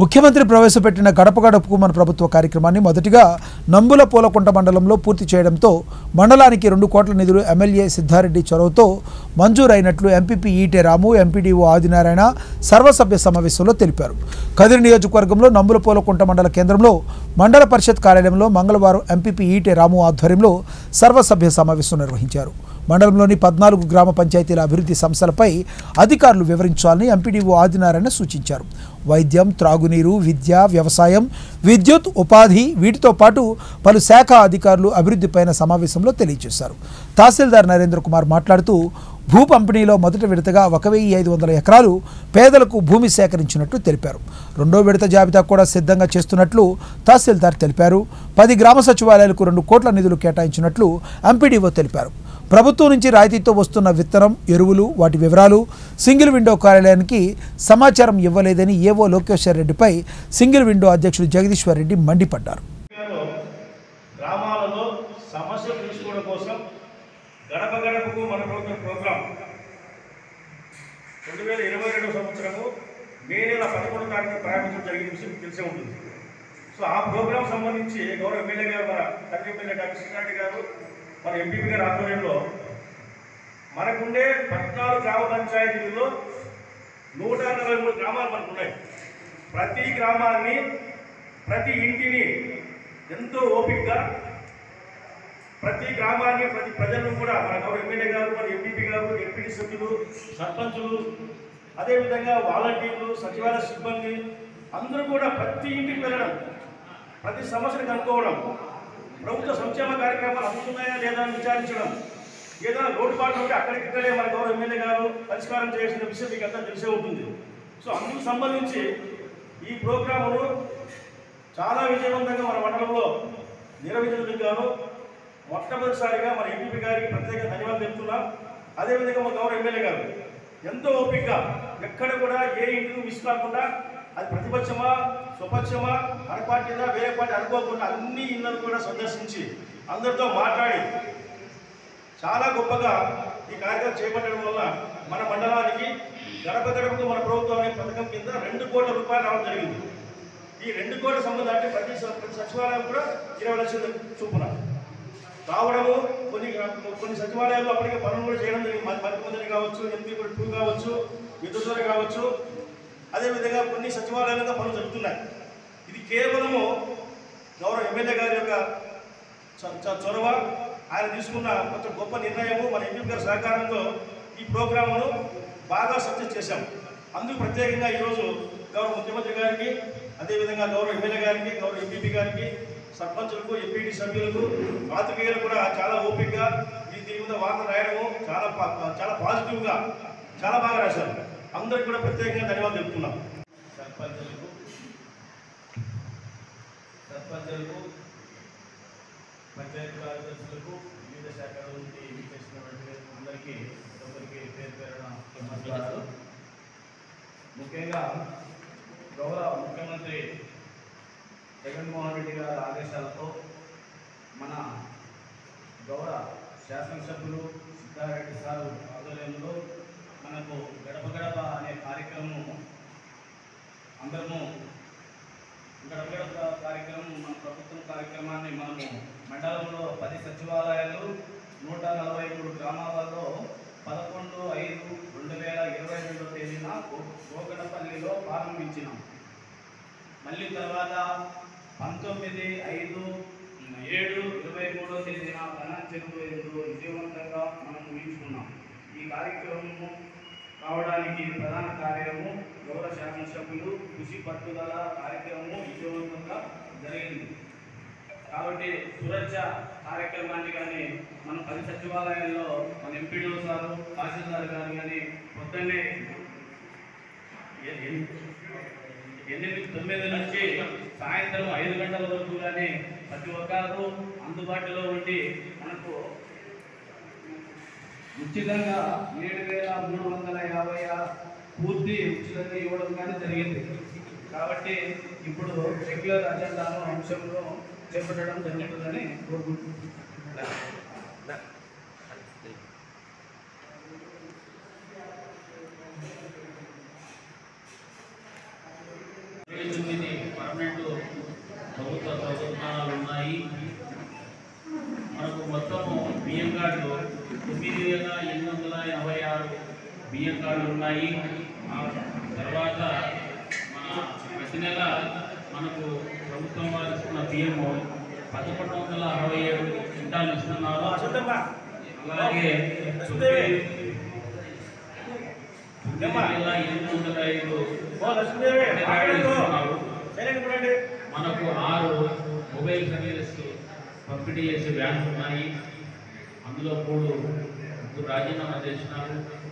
ముఖ్యమంత్రి ప్రవేశపెట్టిన గడప గడపకు మన ప్రభుత్వ కార్యక్రమాన్ని మొదటిగా నంబుల పూలకుంట మండలంలో పూర్తి చేయడంతో మండలానికి రెండు కోట్ల నిధులు ఎమ్మెల్యే సిద్ధారెడ్డి చొరవతో మంజూరైనట్లు ఎంపీపీ ఈటే రాము ఎంపీడీఓ ఆదినారాయణ సర్వసభ్య సమావేశంలో తెలిపారు కదిరి నియోజకవర్గంలో నంబుల పూలకుంట మండల కేంద్రంలో మండల పరిషత్ కార్యాలయంలో మంగళవారం ఎంపీపీ ఈటే రాము ఆధ్వర్యంలో సర్వసభ్య సమావేశం నిర్వహించారు మండలంలోని పద్నాలుగు గ్రామ పంచాయతీల అభివృద్ధి సంస్థలపై అధికారులు వివరించాలని ఎంపీడీఓ ఆదినారాయణ సూచించారు వైద్యం త్రాగునీరు విద్య వ్యవసాయం విద్యుత్ ఉపాధి వీటితో పాటు పలు శాఖ అధికారులు అభివృద్ధిపైన సమావేశంలో తెలియజేశారు తహసీల్దార్ నరేంద్ర కుమార్ మాట్లాడుతూ భూ పంపిణీలో మొదటి విడతగా ఒక వెయ్యి ఐదు వందల ఎకరాలు పేదలకు భూమి సేకరించినట్లు తెలిపారు రెండో విడత జాబితా కూడా సిద్ధంగా చేస్తున్నట్లు తహసీల్దార్ తెలిపారు పది గ్రామ సచివాలయాలకు రెండు కోట్ల నిధులు కేటాయించినట్లు ఎంపీడీఓ తెలిపారు ప్రభుత్వం నుంచి రాయితీతో వస్తున్న విత్తనం ఎరువులు వాటి వివరాలు సింగిల్ విండో కార్యాలయానికి సమాచారం ఇవ్వలేదని ఏవో లోకేశ్వర్ రెడ్డిపై సింగిల్ విండో అధ్యక్షుడు జగదీశ్వర్ రెడ్డి మండిపడ్డారు తెలంగాణలో గ్రామాలలో సమస్యలు తీసుకోవడం కోసం గడప గడపకు మన ప్రభుత్వం ప్రోగ్రాం రెండు వేల ఇరవై రెండవ సంవత్సరము మే నెల పదకొండు తారీఖు ప్రారంభించడం జరిగిన విషయం మీకు తెలిసే ఉంటుంది సో ఆ ప్రోగ్రాం సంబంధించి గౌరవ ఎమ్మెల్యే గారు మన కర్రీ ఎమ్మెల్యే డాక్టర్ శ్రీనాథ్ గారు మన ఎంపీపీ గారి ఆధ్వర్యంలో మనకుండే పద్నాలుగు గ్రామ పంచాయతీలలో నూట నలభై మూడు గ్రామాలు మనకు ఉన్నాయి ప్రతి గ్రామాన్ని ప్రతి ఇంటిని ఎంతో ఓపికగా ప్రతి గ్రామాన్ని ప్రతి ప్రజలను కూడా మన గౌరవ ఎమ్మెల్యే గారు మన ఎంపీపీ గారు ఎంపీటీ సభ్యులు సర్పంచులు అదేవిధంగా వాలంటీర్లు సచివాలయ సిబ్బంది అందరూ కూడా ప్రతి ఇంటికి వెళ్ళడం ప్రతి సమస్యను కనుక్కోవడం ప్రభుత్వ సంక్షేమ కార్యక్రమాలు అందుతున్నాయా లేదా అని విచారించడం ఏదైనా లోటుపాట్లు ఉంటే అక్కడిక్కడే మన గౌరవ ఎమ్మెల్యే గారు పరిష్కారం చేసిన విషయం మీకు అంతా తెలిసే ఉంటుంది సో అందుకు సంబంధించి ఈ ప్రోగ్రామును చాలా విజయవంతంగా మన మండలంలో నిర్వహించడానికి గాను మొట్టమొదటిసారిగా మన ఎంపీ గారికి ప్రత్యేక ధన్యవాదాలు చెప్తున్నాం అదేవిధంగా మా గౌరవ ఎమ్మెల్యే గారు ఎంతో ఓపికగా ఎక్కడ కూడా ఏ ఇంటిని మిస్ కాకుండా అది ప్రతిపక్షమా స్వపక్షమా మన పార్టీనా వేరే పార్టీ అనుకోకుండా అన్ని ఇళ్ళను కూడా సందర్శించి అందరితో మాట్లాడి చాలా గొప్పగా ఈ కార్యక్రమం చేపట్టడం వల్ల మన మండలానికి గడప గడపకు మన ప్రభుత్వం అనే పథకం కింద రెండు కోట్ల రూపాయలు రావడం జరిగింది ఈ రెండు కోట్ల సంబంధం అంటే ప్రతి స- ప్రతి సచివాలయం కూడా ఇరవై లక్షల చొప్పున రావడము కొన్ని కొన్ని సచివాలయాల్లో అప్పటికే పనులు కూడా చేయడం జరిగింది మరి మరికొందని కావచ్చు ఎంపీ కూడా టూ కావచ్చు విద్యుత్ కావచ్చు అదేవిధంగా కొన్ని సచివాలయాలుగా పనులు జరుగుతున్నాయి ఇది కేవలము గౌరవ ఎమ్మెల్యే గారి యొక్క చ- చ- చొరవ ఆయన తీసుకున్న కొంచెం గొప్ప నిర్ణయము మన ఎంపీ గారి సహకారంతో ఈ ప్రోగ్రామును బాగా సక్సెస్ చేశాం అందుకు ప్రత్యేకంగా ఈరోజు గౌరవ ముఖ్యమంత్రి గారికి అదేవిధంగా గౌరవ ఎమ్మెల్యే గారికి గౌరవ ఎంపీపీ గారికి సర్పంచులకు ఎంపీటీ సభ్యులకు పాత్రికేయులు కూడా చాలా ఓపికగా ఈ దీని మీద వార్త రాయడము చాలా పా- చాలా పాజిటివ్గా చాలా బాగా రాశారు అందరికి కూడా ప్రత్యేకంగా ధన్యవాదాలు చెప్తున్నాం సర్పంచులకు సర్పంచులకు పంచాయతీ కార్యదర్శులకు వివిధ శాఖల నుండి విచ్చేసినటువంటి అందరికీ ఒకరికి పేరు పేరున నమస్కారాలు ముఖ్యంగా గౌరవ ముఖ్యమంత్రి జగన్మోహన్ రెడ్డి గారి ఆదేశాలతో మన గౌరవ శాసనసభ్యులు సిద్ధారెడ్డి సార్ ఆధ్వర్యంలో మనకు గడప గడప అనే కార్యక్రమం అందరము గడప గడప కార్యక్రమం మన ప్రభుత్వం కార్యక్రమాన్ని మనము మండలంలో పది సచివాలయాలు నూట నలభై మూడు గ్రామాలలో పదకొండు ఐదు రెండు వేల ఇరవై రెండో తేదీన గో- గోగడపల్లిలో ప్రారంభించినాం మళ్ళీ తర్వాత పంతొమ్మిది ఐదు ఏడు ఇరవై మూడో తేదీన చెరువు ఎందు విజయవంతంగా మనం ముగించుకున్నాం ఈ కార్యక్రమము కావడానికి ప్రధాన కార్యము గౌరవ శాసనసభ్యులు కృషి పట్టుదల కార్యక్రమము విజయవంతంగా జరిగింది కాబట్టి సురక్ష కార్యక్రమాన్ని కానీ మన పది సచివాలయాల్లో మన ఎంపీడీఓ సారు తహసీల్దార్ గారు కానీ పొద్దున్నే ఎ- ఎన్- ఎనిమిది తొమ్మిది నుంచి సాయంత్రం ఐదు గంటల వరకు కానీ ప్రతి ఒక్కరు అందుబాటులో ఉండి మనకు ఉచితంగా ఏడు వేల మూడు వందల యాభై ఆ- పూర్తి ఉచితంగా ఇవ్వడం కానీ జరిగింది కాబట్టి ఇప్పుడు రెగ్యులర్ అజెండాను అంశంలో చేపట్టడం జరుగుతుందని కోరుకుంటున్నాను నిర్వహించింది ఉన్నాయి మనకు మొత్తము బియ్యం కార్డులు తొమ్మిది వేల ఎనిమిది వందల ఎనభై ఆరు బియ్యం కార్డులు ఉన్నాయి ఆ తర్వాత మన ప్రతి నెల మనకు ప్రభుత్వం వారు ఇస్తున్న బియ్యము పదకొండు వందల అరవై ఏడు క్వింటాలు ఇస్తున్నారు అలాగే తొమ్మిది తొమ్మిది వేల ఎనిమిది వందల ఐదు ఓ లక్ష్మీదేవి కార్డులు ఇస్తున్నారు సైలెంట్ ఉండండి మనకు ఆరు మొబైల్ సర్వీసెస్ పంపిణీ చేసే వ్యాన్లు ఉన్నాయి అందులో మూడు ముగ్గురు రాజీనామా చేసినారు